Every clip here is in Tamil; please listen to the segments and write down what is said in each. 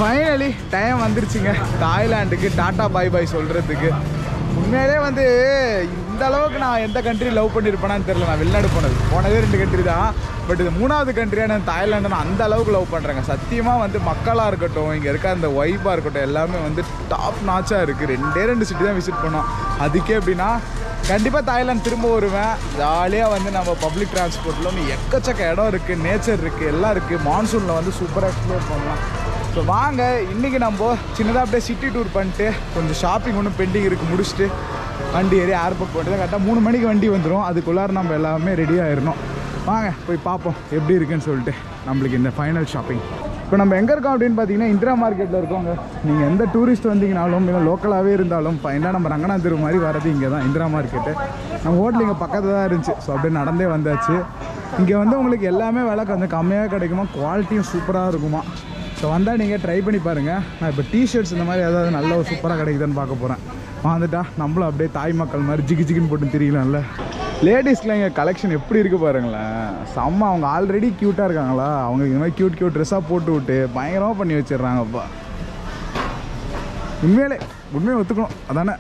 ஃபைனலி டைம் வந்துருச்சுங்க தாய்லாந்துக்கு டாடா பாய் பாய் சொல்கிறதுக்கு உண்மையிலே வந்து இந்த அளவுக்கு நான் எந்த கண்ட்ரி லவ் பண்ணியிருப்பேனான்னு தெரியல நான் வெளிநாடு போனது போனதே ரெண்டு கண்ட்ரி தான் பட் இது மூணாவது கண்ட்ரியான தாய்லாண்டை நான் அந்த அளவுக்கு லவ் பண்ணுறேங்க சத்தியமாக வந்து மக்களாக இருக்கட்டும் இங்கே இருக்க அந்த வைப்பாக இருக்கட்டும் எல்லாமே வந்து டாப் நாச்சாக இருக்குது ரெண்டே ரெண்டு சிட்டி தான் விசிட் பண்ணோம் அதுக்கே எப்படின்னா கண்டிப்பாக தாய்லாந்து திரும்ப வருவேன் ஜாலியாக வந்து நம்ம பப்ளிக் டிரான்ஸ்போர்ட்டில் வந்து எக்கச்சக்க இடம் இருக்குது நேச்சர் இருக்குது எல்லாம் இருக்குது மான்சூனில் வந்து சூப்பராக எக்ஸ்ப்ளோர் பண்ணலாம் ஸோ வாங்க இன்றைக்கி நம்ம சின்னதாக அப்படியே சிட்டி டூர் பண்ணிட்டு கொஞ்சம் ஷாப்பிங் ஒன்றும் பெண்டிங் இருக்குது முடிச்சுட்டு வண்டி ஏறி ஏர்போர்ட் போட்டு தான் கரெக்டாக மூணு மணிக்கு வண்டி வந்துடும் அதுக்குள்ளார நம்ம எல்லாமே ரெடி ஆயிடணும் வாங்க போய் பார்ப்போம் எப்படி இருக்குன்னு சொல்லிட்டு நம்மளுக்கு இந்த ஃபைனல் ஷாப்பிங் இப்போ நம்ம எங்கே இருக்கோம் அப்படின்னு பார்த்தீங்கன்னா இந்திரா மார்க்கெட்டில் இருக்கோங்க நீங்கள் எந்த டூரிஸ்ட் வந்தீங்கனாலும் இல்லை லோக்கலாகவே இருந்தாலும் ஃபைனாக நம்ம ரங்கநாத் தெரு மாதிரி வரது இங்கே தான் இந்திரா மார்க்கெட்டு நம்ம ஹோட்டல் இங்கே பக்கத்தில் தான் இருந்துச்சு ஸோ அப்படியே நடந்தே வந்தாச்சு இங்கே வந்து உங்களுக்கு எல்லாமே விலை கொஞ்சம் கம்மியாக கிடைக்குமா குவாலிட்டியும் சூப்பராக இருக்குமா ஸோ வந்தால் நீங்கள் ட்ரை பண்ணி பாருங்கள் நான் இப்போ டிஷர்ட்ஸ் இந்த மாதிரி ஏதாவது நல்ல ஒரு சூப்பராக கிடைக்குதுன்னு பார்க்க போகிறேன் வந்துட்டா நம்மளும் அப்படியே தாய் மக்கள் மாதிரி ஜிகி ஜிகின்னு போட்டு தெரியலாம்ல லேடிஸ்க்குலாம் இங்கே கலெக்ஷன் எப்படி இருக்குது பாருங்களேன் செம்ம அவங்க ஆல்ரெடி க்யூட்டாக இருக்காங்களா அவங்க இந்த மாதிரி க்யூட் க்யூட் ட்ரெஸ்ஸாக போட்டு விட்டு பயங்கரமாக பண்ணி வச்சிடுறாங்கப்பா உண்மையிலே உண்மையை ஒத்துக்கணும் அதானே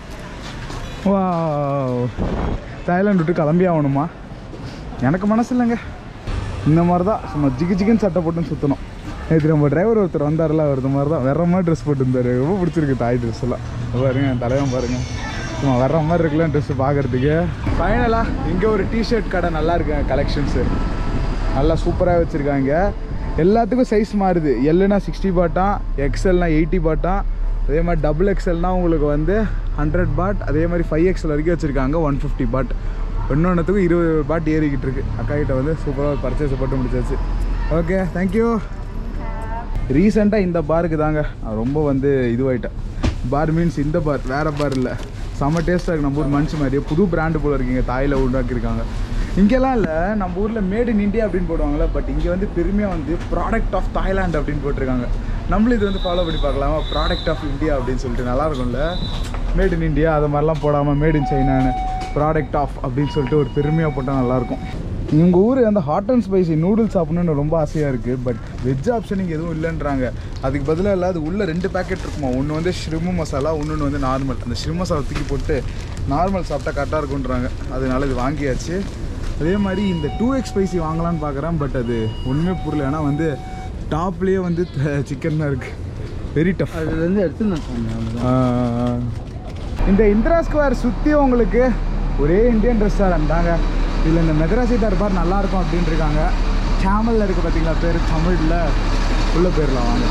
வா தாய்லாந்து விட்டு கிளம்பி ஆகணுமா எனக்கு மனசு இல்லைங்க இந்த மாதிரி தான் சும்மா ஜிகி ஜிகின்னு சட்டை போட்டுன்னு சுற்றணும் நேற்று நம்ம டிரைவர் ஒருத்தர் வந்தார்ல அவர் இந்த மாதிரி தான் வேற மாதிரி ட்ரெஸ் போட்டுருந்தார் ரொம்ப பிடிச்சிருக்கு தாய் ட்ரெஸ் எல்லாம் இதோ பாருங்க என் தலைவன் பாருங்க சும்மா வர்ற மாதிரி இருக்குல்ல ட்ரெஸ் பார்க்கறதுக்கு ஃபைனலாக இங்கே ஒரு டிஷர்ட் கடை நல்லா இருக்குங்க கலெக்ஷன்ஸு நல்லா சூப்பராக வச்சுருக்காங்க எல்லாத்துக்கும் சைஸ் மாறுது எல்லுனா சிக்ஸ்டி பாட்டான் எக்ஸ்எல்னா எயிட்டி பாட்டான் அதே மாதிரி டபுள் எக்ஸ்எல்னா உங்களுக்கு வந்து ஹண்ட்ரட் பாட் அதே மாதிரி ஃபைவ் எக்ஸ்எல் வரைக்கும் வச்சுருக்காங்க ஒன் ஃபிஃப்டி பாட் இன்னொன்றுத்துக்கும் இருபது பாட் ஏறிக்கிட்டு இருக்கு அக்கா கிட்ட வந்து சூப்பராக பர்ச்சேஸ் போட்டு முடிச்சாச்சு ஓகே தேங்க்யூ ரீசெண்டாக இந்த பாருக்கு தாங்க நான் ரொம்ப வந்து இதுவாயிட்டேன் பார் மீன்ஸ் இந்த பார் வேறு பார் இல்லை செம்ம டேஸ்ட்டாக இருக்குது நம்ம ஊர் மனுஷ மாதிரியே புது பிராண்டு போல் இருக்கீங்க தாயில் உண்டாக்கியிருக்காங்க இங்கெல்லாம் இல்லை நம்ம ஊரில் மேட் இன் இந்தியா அப்படின்னு போடுவாங்கல்ல பட் இங்கே வந்து பெருமையாக வந்து ப்ராடக்ட் ஆஃப் தாய்லாந்து அப்படின்னு போட்டிருக்காங்க நம்மளும் இது வந்து ஃபாலோ பண்ணி பார்க்கலாமா ப்ராடக்ட் ஆஃப் இந்தியா அப்படின்னு சொல்லிட்டு நல்லா இருக்கும்ல மேட் இன் இந்தியா அது மாதிரிலாம் போடாமல் மேட் இன் சைனான்னு ப்ராடக்ட் ஆஃப் அப்படின்னு சொல்லிட்டு ஒரு பெருமையாக போட்டால் நல்லாயிருக்கும் உங்கள் ஊர் அந்த ஹாட் அண்ட் ஸ்பைசி நூடுல்ஸ் சாப்பிடணும்னு ரொம்ப ஆசையாக இருக்குது பட் வெஜ் ஆப்ஷன் இங்கே எதுவும் இல்லைன்றாங்க அதுக்கு பதிலாக இல்லை அது உள்ளே ரெண்டு பேக்கெட் இருக்குமா ஒன்று வந்து ஷ்ரிமு மசாலா இன்னொன்று வந்து நார்மல் அந்த ஷ்ரிம் மசாலா தூக்கி போட்டு நார்மல் சாப்பிட்டா கரெக்டாக இருக்குன்றாங்க அதனால இது வாங்கியாச்சு அதே மாதிரி இந்த டூ எக்ஸ் ஸ்பைசி வாங்கலாம்னு பார்க்குறேன் பட் அது ஒன்றுமே புரியல ஏன்னா வந்து டாப்லேயே வந்து சிக்கன் தான் இருக்குது வெரி டஃப் அதுலேருந்து எடுத்து நான் சொன்னேன் இந்த இந்திரா ஸ்கொயர் சுற்றி உங்களுக்கு ஒரே இந்தியன் ரெஸ்டாரண்ட் தாங்க இதில் இந்த மெதராசி தர்பார் நல்லா இருக்கும் அப்படின்னு இருக்காங்க கேமலில் இருக்குது பார்த்தீங்களா பேர் தமிழில் உள்ள பேர்லாம் வாங்க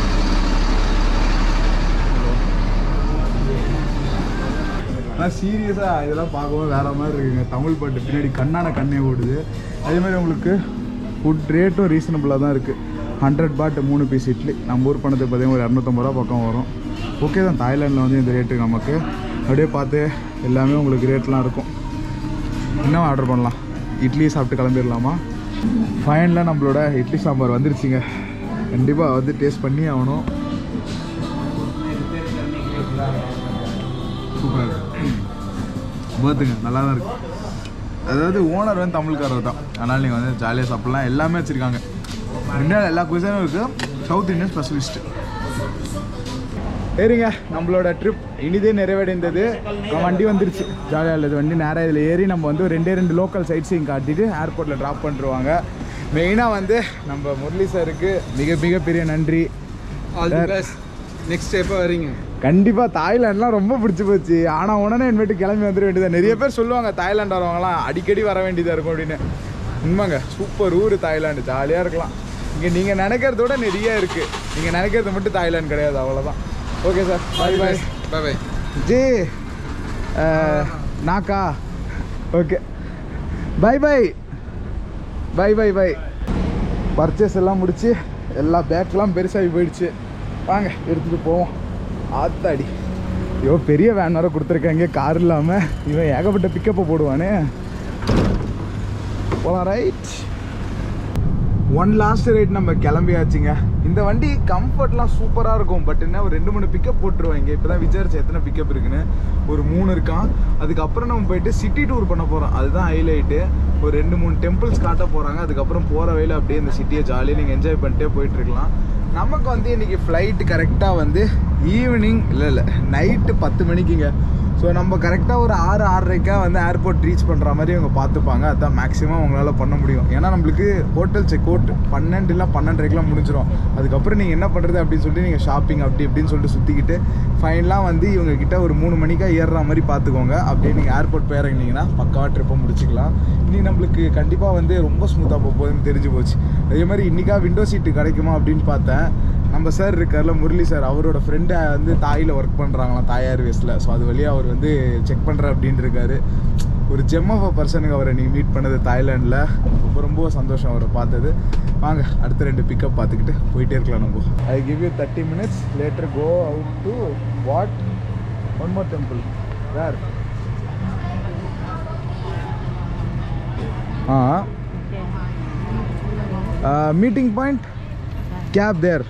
ஆனால் சீரியஸாக இதெல்லாம் பார்க்கவும் வேறு மாதிரி இருக்குங்க தமிழ் பாட்டு பின்னாடி கண்ணான கண்ணே ஓடுது அதே மாதிரி உங்களுக்கு ஃபுட் ரேட்டும் ரீசனபுளாக தான் இருக்குது ஹண்ட்ரட் பாட் மூணு பீஸ் இட்லி நம்ம ஊர் பணத்துக்கு பார்த்தீங்கன்னா ஒரு இரநூத்தம்பது ரூபா பக்கம் வரும் ஓகே தான் தாய்லாண்டில் வந்து இந்த ரேட்டு நமக்கு அப்படியே பார்த்து எல்லாமே உங்களுக்கு ரேட்லாம் இருக்கும் என்ன ஆர்டர் பண்ணலாம் இட்லி சாப்பிட்டு கிளம்பிடலாமா ஃபைனலாக நம்மளோட இட்லி சாம்பார் வந்துருச்சுங்க கண்டிப்பாக வந்து டேஸ்ட் பண்ணி ஆகணும் சூப்பராக இருக்கு பார்த்துங்க நல்லா தான் இருக்கு அதாவது ஓனர் வந்து தமிழ்காரர் தான் அதனால் நீங்கள் வந்து ஜாலியாக சாப்பிட்லாம் எல்லாமே வச்சுருக்காங்க இந்தியாவில் எல்லா குயிசனும் இருக்குது சவுத் இந்தியன் ஸ்பெஷலிஸ்ட்டு சரிங்க நம்மளோட ட்ரிப் இனிதே நிறைவடைந்தது நம்ம வண்டி வந்துருச்சு ஜாலியாக இல்லது வண்டி நேராக இதில் ஏறி நம்ம வந்து ஒரு ரெண்டே ரெண்டு லோக்கல் சைட்ஸையும் காட்டிட்டு ஏர்போர்ட்டில் ட்ராப் பண்ணிருவாங்க மெயினாக வந்து நம்ம முரளி சாருக்கு மிக மிகப்பெரிய நன்றி ஆல் தி பெஸ்ட் நெக்ஸ்ட் எப்போ வரீங்க கண்டிப்பாக தாய்லாண்ட்லாம் ரொம்ப பிடிச்சி போச்சு ஆனால் உடனே இனிமேட்டு கிளம்பி வந்துட வேண்டியது நிறைய பேர் சொல்லுவாங்க தாய்லாந்து வரவங்களாம் அடிக்கடி வர வேண்டியதாக இருக்கும் அப்படின்னு உண்மைங்க சூப்பர் ஊர் தாய்லாந்து ஜாலியாக இருக்கலாம் இங்கே நீங்கள் நினைக்கிறத விட நிறைய இருக்குது நீங்கள் நினைக்கிறது மட்டும் தாய்லாந்து கிடையாது அவ்வளோதான் okay sir bye bye bye bye ஜி நாக்கா okay bye bye bye bye bye purchase எல்லாம் முடிச்சு எல்லா பேக்கெலாம் பெருசாகி போயிடுச்சு வாங்க எடுத்துகிட்டு போவோம் ஆத்தாடி ஐயோ பெரிய வேன் வேறு கொடுத்துருக்காங்க கார் இல்லாமல் இவன் ஏகப்பட்ட பிக்கப்பை போடுவானே போகலாம் ரைட் ஒன் லாஸ்ட் ரைட் நம்ம கிளம்பியாச்சுங்க இந்த வண்டி கம்ஃபர்ட்லாம் சூப்பராக இருக்கும் பட் என்ன ஒரு ரெண்டு மூணு பிக்கப் போட்டுருவாங்க இப்போ தான் விசாரிச்சு எத்தனை பிக்கப் இருக்குன்னு ஒரு மூணு இருக்கான் அதுக்கப்புறம் நம்ம போயிட்டு சிட்டி டூர் பண்ண போகிறோம் அதுதான் ஹைலைட்டு ஒரு ரெண்டு மூணு டெம்பிள்ஸ் காட்ட போகிறாங்க அதுக்கப்புறம் போகிற வழியில் அப்படியே இந்த சிட்டியை ஜாலியாக நீங்கள் என்ஜாய் பண்ணிட்டே போயிட்டு இருக்கலாம் நமக்கு வந்து இன்னைக்கு ஃப்ளைட்டு கரெக்டாக வந்து ஈவினிங் இல்லை இல்லை நைட்டு பத்து மணிக்குங்க ஸோ நம்ம கரெக்டாக ஒரு ஆறு ஆறரைக்கா வந்து ஏர்போர்ட் ரீச் பண்ணுற மாதிரி அவங்க பார்த்துப்பாங்க அதுதான் மேக்ஸிமம் அவங்களால பண்ண முடியும் ஏன்னா நம்மளுக்கு ஹோட்டல் செக் அவுட் பன்னெண்டு இல்லை பன்னெண்டரைக்கெலாம் முடிஞ்சிடும் அதுக்கப்புறம் நீங்கள் என்ன பண்ணுறது அப்படின்னு சொல்லிட்டு நீங்கள் ஷாப்பிங் அப்படி இப்படின்னு சொல்லிட்டு சுற்றிக்கிட்டு ஃபைனலாக வந்து இவங்க கிட்ட ஒரு மூணு மணிக்கா ஏறுற மாதிரி பார்த்துக்கோங்க அப்படியே நீங்கள் ஏர்போர்ட் போய் இறங்கினீங்கன்னா பக்காவாக ட்ரிப்பை முடிச்சுக்கலாம் இனி நம்மளுக்கு கண்டிப்பாக வந்து ரொம்ப ஸ்மூத்தாக போக போகுதுன்னு தெரிஞ்சு போச்சு அதே மாதிரி இன்றைக்கா விண்டோ சீட்டு கிடைக்குமா அப்படின்னு பார்த்தேன் நம்ம சார் இருக்கார்ல முரளி சார் அவரோட ஃப்ரெண்டை வந்து தாயில் ஒர்க் பண்ணுறாங்களாம் தாய் ஏர்வேஸில் ஸோ அது வழியாக அவர் வந்து செக் பண்ணுற அப்படின்னு இருக்காரு ஒரு ஜெம் ஆஃப் அ பர்சனுக்கு அவரை நீங்கள் மீட் பண்ணது தாய்லாண்டில் ரொம்ப ரொம்ப சந்தோஷம் அவரை பார்த்தது வாங்க அடுத்த ரெண்டு பிக்கப் பார்த்துக்கிட்டு போயிட்டே இருக்கலாம் நம்ம I give you thirty minutes later go out to what one more temple where a meeting point cab there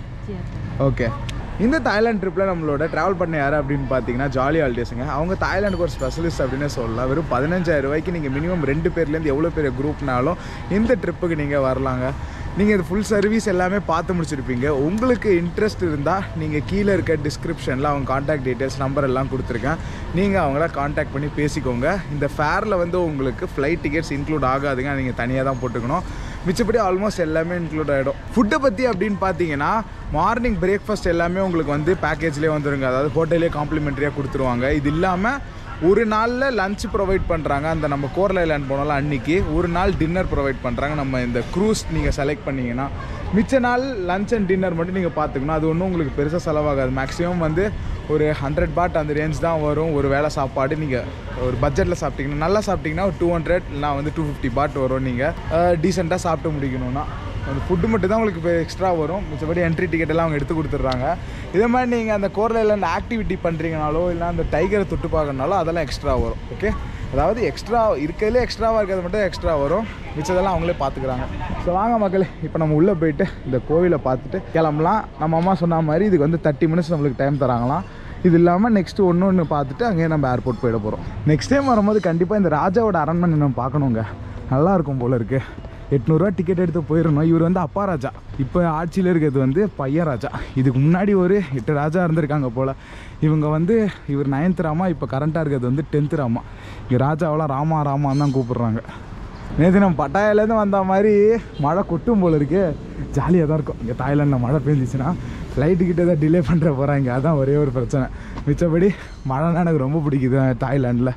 okay இந்த தாய்லாந்து ட்ரிப்பில் நம்மளோட ட்ராவல் பண்ண யார் அப்படின்னு பார்த்தீங்கன்னா ஜாலி ஹாலிடேஸுங்க அவங்க தாய்லாந்துக்கு ஒரு ஸ்பெஷலிஸ்ட் அப்படின்னு சொல்லலாம் வெறும் பதினஞ்சாயிரம் ரூபாய்க்கு நீங்கள் மினிமம் ரெண்டு பேர்லேருந்து எவ்வளோ பெரிய குரூப்னாலும் இந்த ட்ரிப்புக்கு நீங்கள் வரலாங்க நீங்கள் இது ஃபுல் சர்வீஸ் எல்லாமே பார்த்து முடிச்சிருப்பீங்க உங்களுக்கு இன்ட்ரெஸ்ட் இருந்தால் நீங்கள் கீழே இருக்க டிஸ்கிரிப்ஷனில் அவங்க காண்டாக்ட் டீட்டெயில்ஸ் நம்பர் எல்லாம் கொடுத்துருக்கேன் நீங்கள் அவங்கள காண்டாக்ட் பண்ணி பேசிக்கோங்க இந்த ஃபேரில் வந்து உங்களுக்கு ஃப்ளைட் டிக்கெட்ஸ் இன்க்ளூட் ஆகாதுங்க நீங்கள் தனியாக தான் போட்டுக்கணும் மிச்சப்படி ஆல்மோஸ்ட் எல்லாமே இன்க்ளூட் ஆகிடும் ஃபுட்டை பற்றி அப்படின்னு பார்த்தீங்கன்னா மார்னிங் பிரேக்ஃபாஸ்ட் எல்லாமே உங்களுக்கு வந்து பேக்கேஜ்லேயே வந்துருங்க அதாவது ஹோட்டலே காம்ப்ளிமெண்ட்ரியாக கொடுத்துருவாங்க இது இல்லாமல் ஒரு நாளில் லஞ்ச் ப்ரொவைட் பண்ணுறாங்க அந்த நம்ம கோரல் ஐலாண்ட் போனாலும் அன்னைக்கு ஒரு நாள் டின்னர் ப்ரொவைட் பண்ணுறாங்க நம்ம இந்த க்ரூஸ் நீங்கள் செலக்ட் பண்ணீங்கன்னா மிச்ச நாள் லஞ்ச் அண்ட் டின்னர் மட்டும் நீங்கள் பார்த்துக்கணும் அது ஒன்றும் உங்களுக்கு பெருசாக செலவாகாது மேக்ஸிமம் வந்து ஒரு ஹண்ட்ரட் பாட் அந்த ரேஞ்ச் தான் வரும் ஒரு வேளை சாப்பாடு நீங்கள் ஒரு பட்ஜெட்டில் சாப்பிட்டீங்கன்னா நல்லா சாப்பிட்டீங்கன்னா ஒரு டூ ஹண்ட்ரட் இல்லைனா வந்து டூ ஃபிஃப்டி பாட் வரும் நீங்கள் டீசெண்டாக சாப்பிட்டு முடிக்கணும்னா அந்த ஃபுட்டு மட்டும் தான் உங்களுக்கு இப்போ எக்ஸ்ட்ரா வரும் மிச்சபடி என்ட்ரி டிக்கெட் எல்லாம் அவங்க எடுத்து கொடுத்துட்றாங்க இதே மாதிரி நீங்கள் அந்த கோரலையில் அந்த ஆக்டிவிட்டி பண்ணுறீங்கனாலோ இல்லை அந்த டைகரை தொட்டு பார்க்கறனாலோ அதெல்லாம் எக்ஸ்ட்ரா வரும் ஓகே அதாவது எக்ஸ்ட்ரா இருக்கிறதுலே எக்ஸ்ட்ராவாக இருக்கிறது மட்டும் எக்ஸ்ட்ரா வரும் மிச்சதெல்லாம் அவங்களே பார்த்துக்குறாங்க ஸோ வாங்க மக்களே இப்போ நம்ம உள்ளே போயிட்டு இந்த கோவிலை பார்த்துட்டு கிளம்பலாம் நம்ம அம்மா சொன்ன மாதிரி இதுக்கு வந்து தேர்ட்டி மினிட்ஸ் நம்மளுக்கு டைம் தராங்களாம் இது இல்லாமல் நெக்ஸ்ட்டு ஒன்று ஒன்று பார்த்துட்டு அங்கேயே நம்ம ஏர்போர்ட் போயிட போகிறோம் நெக்ஸ்ட் டைம் வரும்போது கண்டிப்பாக இந்த ராஜாவோட அரண்மனை நம்ம பார்க்கணுங்க நல்லா இருக்கும் போல இருக்கு எட்நூறுரூவா டிக்கெட் எடுத்து போயிடணும் இவர் வந்து அப்பா ராஜா இப்போ ஆட்சியில் இருக்கிறது வந்து பையன் ராஜா இதுக்கு முன்னாடி ஒரு எட்டு ராஜா இருந்திருக்காங்க போல் இவங்க வந்து இவர் நைன்த் ராமா இப்போ கரண்ட்டாக இருக்கிறது வந்து டென்த் ராமா இங்கே ராஜாவெல்லாம் ராமா ராமான்னு தான் கூப்பிடுறாங்க நேற்று நம்ம பட்டாயிலேருந்து வந்த மாதிரி மழை கொட்டும் போல இருக்கு ஜாலியாக தான் இருக்கும் இங்கே தாய்லாண்டில் மழை பெஞ்சிச்சுன்னா ஃப்ளைட்டு கிட்ட தான் டிலே பண்ணுற போகிறாங்க அதான் ஒரே ஒரு பிரச்சனை மிச்சபடி மழைனா எனக்கு ரொம்ப பிடிக்குது தாய்லாண்டில்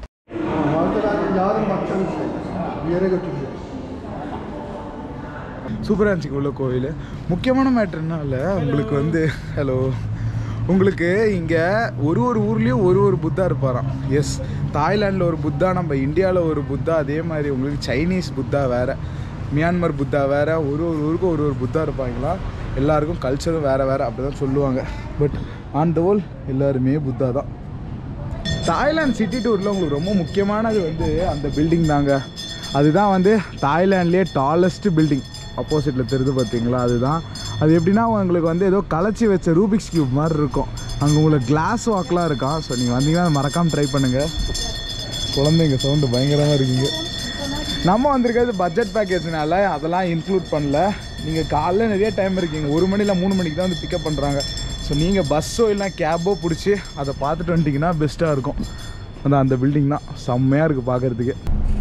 சூப்பராக இருந்துச்சு உள்ள கோவில் முக்கியமான மேட்ருனால உங்களுக்கு வந்து ஹலோ உங்களுக்கு இங்கே ஒரு ஒரு ஊர்லேயும் ஒரு ஒரு புத்தா இருப்பாராம் எஸ் தாய்லாண்டில் ஒரு புத்தா நம்ம இந்தியாவில் ஒரு புத்தா அதே மாதிரி உங்களுக்கு சைனீஸ் புத்தா வேறு மியான்மர் புத்தா வேறு ஒரு ஒரு ஊருக்கும் ஒரு ஒரு புத்தா இருப்பாங்களா எல்லாருக்கும் கல்ச்சரும் வேறு வேறு அப்படி தான் சொல்லுவாங்க பட் ஆன் த ஹோல் எல்லாருமே புத்தா தான் தாய்லாந்து சிட்டி டூரில் உங்களுக்கு ரொம்ப முக்கியமானது வந்து அந்த பில்டிங் தாங்க அதுதான் வந்து தாய்லாண்ட்லேயே டாலஸ்ட் பில்டிங் ஆப்போசிட்டில் தெரியுது பார்த்தீங்களா அதுதான் அது எப்படின்னா உங்களுக்கு வந்து ஏதோ கலைச்சி வச்ச ரூபிக்ஸ் கியூப் மாதிரி இருக்கும் அங்கே உங்களுக்கு கிளாஸ் வாக்லாம் இருக்கான் ஸோ நீங்கள் வந்தீங்கன்னா அதை மறக்காமல் ட்ரை பண்ணுங்கள் குழந்தைங்க சவுண்டு பயங்கரமாக இருக்கீங்க நம்ம வந்திருக்கிறது பட்ஜெட் பேக்கேஜ்னால அதெல்லாம் இன்க்ளூட் பண்ணல நீங்கள் காலைல நிறைய டைம் இருக்கீங்க ஒரு மணி இல்லை மூணு மணிக்கு தான் வந்து பிக்கப் பண்ணுறாங்க ஸோ நீங்கள் பஸ்ஸோ இல்லை கேபோ பிடிச்சி அதை பார்த்துட்டு வந்துட்டிங்கன்னா பெஸ்ட்டாக இருக்கும் அதான் அந்த பில்டிங் தான் செம்மையாக இருக்குது பார்க்குறதுக்கு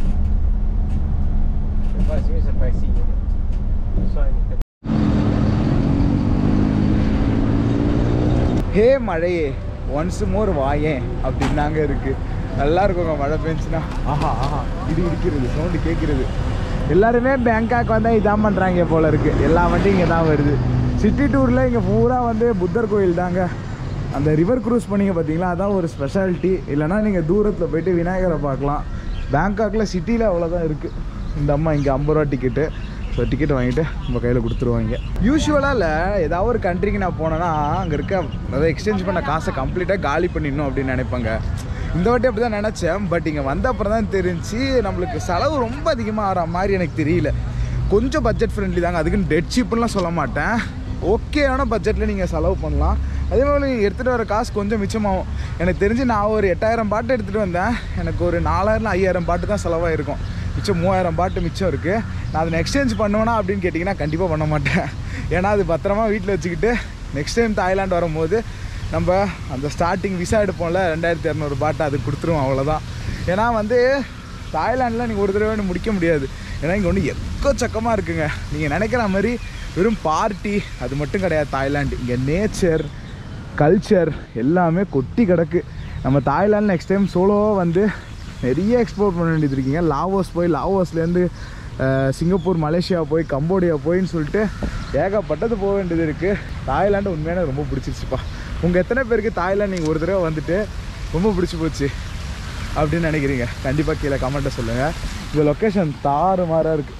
ஹே மழையே ஒன்ஸ் மோர் வாயேன் அப்படின்னாங்க இருக்குது நல்லா இருக்குங்க மழை பெஞ்சுன்னா ஆஹா ஆஹா இது இருக்கிறது சவுண்டு கேட்குறது எல்லாருமே பேங்காக் வந்தால் இதான் பண்ணுறாங்க போல இருக்குது எல்லா வண்டியும் இங்கே தான் வருது சிட்டி டூரில் இங்கே பூரா வந்து புத்தர் கோயில் தாங்க அந்த ரிவர் க்ரூஸ் பண்ணீங்க பார்த்தீங்களா அதான் ஒரு ஸ்பெஷாலிட்டி இல்லைனா நீங்கள் தூரத்தில் போயிட்டு விநாயகரை பார்க்கலாம் பேங்காக்கில் சிட்டியில் அவ்வளோதான் இருக்குது இந்த அம்மா இங்கே ஐம்பது ரூபா டிக்கெட்டு ஸோ டிக்கெட் வாங்கிட்டு நம்ம கையில் கொடுத்துருவாங்க யூஸ்வலாக இல்லை ஏதாவது ஒரு கண்ட்ரிக்கு நான் போனேன்னா அங்கே இருக்க அதாவது எக்ஸ்சேஞ்ச் பண்ண காசை கம்ப்ளீட்டாக காலி பண்ணிடணும் அப்படின்னு நினைப்பாங்க இந்த வாட்டி அப்படி தான் நினச்சேன் பட் இங்கே வந்த அப்புறம் தான் தெரிஞ்சு நம்மளுக்கு செலவு ரொம்ப அதிகமாக ஆகிற மாதிரி எனக்கு தெரியல கொஞ்சம் பட்ஜெட் ஃப்ரெண்ட்லி தாங்க அதுக்குன்னு டெட் சீப்புலாம் சொல்ல மாட்டேன் ஓகேயான பட்ஜெட்டில் நீங்கள் செலவு பண்ணலாம் அதே மாதிரி நீங்கள் எடுத்துகிட்டு வர காசு கொஞ்சம் மிச்சமாகும் எனக்கு தெரிஞ்சு நான் ஒரு எட்டாயிரம் பாட்டு எடுத்துகிட்டு வந்தேன் எனக்கு ஒரு நாலாயிரம் ஐயாயிரம் பாட்டு தான் செலவாயிருக்கும் மிச்சம் மூவாயிரம் பாட்டு மிச்சம் இருக்குது நான் அதை எக்ஸ்சேஞ்ச் பண்ணுவேனா அப்படின்னு கேட்டிங்கன்னா கண்டிப்பாக பண்ண மாட்டேன் ஏன்னா அது பத்திரமா வீட்டில் வச்சுக்கிட்டு நெக்ஸ்ட் டைம் தாய்லாந்து வரும்போது நம்ம அந்த ஸ்டார்டிங் விசா எடுப்போம்ல ரெண்டாயிரத்தி இரநூறு பாட்டை அது கொடுத்துருவோம் அவ்வளோதான் ஏன்னா வந்து தாய்லாண்டில் நீங்கள் ஒரு தடவை முடிக்க முடியாது ஏன்னா இங்கே ஒன்று எக்கச்சக்கமாக இருக்குங்க நீங்கள் நினைக்கிற மாதிரி வெறும் பார்ட்டி அது மட்டும் கிடையாது தாய்லாந்து இங்கே நேச்சர் கல்ச்சர் எல்லாமே கொட்டி கிடக்கு நம்ம தாய்லாந்து நெக்ஸ்ட் டைம் சோலோவாக வந்து நிறைய எக்ஸ்ப்ளோர் பண்ண வேண்டியது இருக்கீங்க லாவோஸ் போய் லாவோஸ்லேருந்து சிங்கப்பூர் மலேசியா போய் கம்போடியா போயின்னு சொல்லிட்டு ஏகப்பட்டது போக வேண்டியது இருக்குது தாய்லாந்து உண்மையான ரொம்ப பிடிச்சிருச்சுப்பா உங்கள் எத்தனை பேருக்கு தாய்லாந்து நீங்கள் ஒரு தடவை வந்துட்டு ரொம்ப பிடிச்சி போச்சு அப்படின்னு நினைக்கிறீங்க கண்டிப்பாக கீழே கமெண்ட்டை சொல்லுங்கள் இந்த லொக்கேஷன் தாறு மாறாக இருக்குது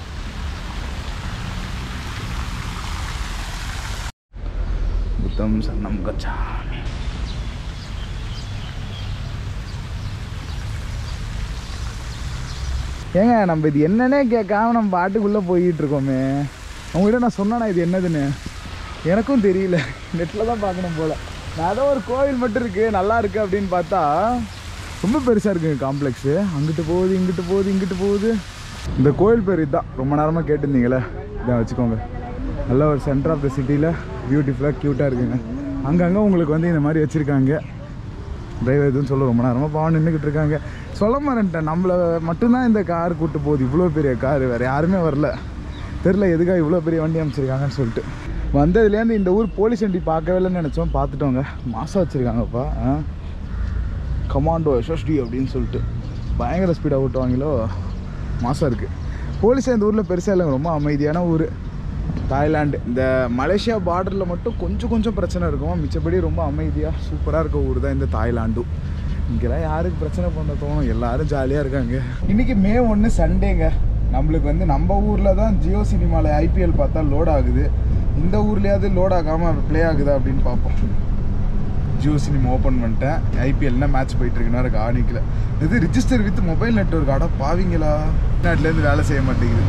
புத்தம் சன்னம் கச்சாமி ஏங்க நம்ம இது என்னன்னே கேட்காம நம்ம பாட்டுக்குள்ளே போய்கிட்டு இருக்கோமே உங்ககிட்ட நான் சொன்னேனா இது என்னதுன்னு எனக்கும் தெரியல நெட்டில் தான் பார்க்கணும் போல் நான் ஏதோ ஒரு கோவில் மட்டும் இருக்குது நல்லா இருக்குது அப்படின்னு பார்த்தா ரொம்ப பெருசாக இருக்குங்க காம்ப்ளெக்ஸு அங்கிட்டு போகுது இங்கிட்டு போகுது இங்கிட்டு போகுது இந்த கோவில் பேர் இதுதான் ரொம்ப நேரமாக கேட்டிருந்தீங்களே இதான் வச்சுக்கோங்க நல்ல ஒரு சென்டர் ஆஃப் த சிட்டியில் பியூட்டிஃபுல்லாக க்யூட்டாக இருக்குங்க அங்கங்கே உங்களுக்கு வந்து இந்த மாதிரி வச்சுருக்காங்க டிரைவர் எதுவும் சொல்ல ரொம்ப நேரமாக பாவம் நின்றுக்கிட்டு இருக்காங்க சொல்ல மாட்டேன்ட்டேன் நம்மளை மட்டும்தான் இந்த கார் கூட்டு போகுது இவ்வளோ பெரிய கார் வேறு யாருமே வரல தெரில எதுக்காக இவ்வளோ பெரிய வண்டி அமைச்சிருக்காங்கன்னு சொல்லிட்டு வந்ததுலேருந்து இந்த ஊர் போலீஸ் வண்டி பார்க்கவே இல்லைன்னு நினச்சோம் பார்த்துட்டோங்க மாதம் வச்சுருக்காங்கப்பா ஆ கமாண்டோ எஸ்எஸ்டி அப்படின்னு சொல்லிட்டு பயங்கர ஸ்பீடாக ஓட்டுவாங்களோ மாதம் இருக்குது போலீஸ் இந்த ஊரில் பெருசாக இல்லைங்க ரொம்ப அமைதியான ஊர் தாய்லாந்து இந்த மலேசியா பார்டரில் மட்டும் கொஞ்சம் கொஞ்சம் பிரச்சனை இருக்கும் மிச்சப்படி ரொம்ப அமைதியாக சூப்பராக இருக்க ஊர் தான் இந்த தாய்லாண்டும் இங்கெல்லாம் யாருக்கு பிரச்சனை பண்ண தோணும் எல்லாரும் ஜாலியாக இருக்காங்க இன்றைக்கி மே ஒன்று சண்டேங்க நம்மளுக்கு வந்து நம்ம ஊரில் தான் ஜியோ சினிமாவில் ஐபிஎல் பார்த்தா லோட் ஆகுது இந்த ஊர்லேயாவது லோட் ஆகாமல் ப்ளே ஆகுதா அப்படின்னு பார்ப்போம் ஜியோ சினிமா ஓப்பன் பண்ணிட்டேன் ஐபிஎல் என்ன மேட்ச் போயிட்டு இருக்குன்னா இருக்கு ஆணிக்கல இது ரிஜிஸ்டர் வித் மொபைல் நெட்ஒர்க் அட பாவீங்களா நாட்டிலேருந்து வேலை செய்ய மாட்டேங்குது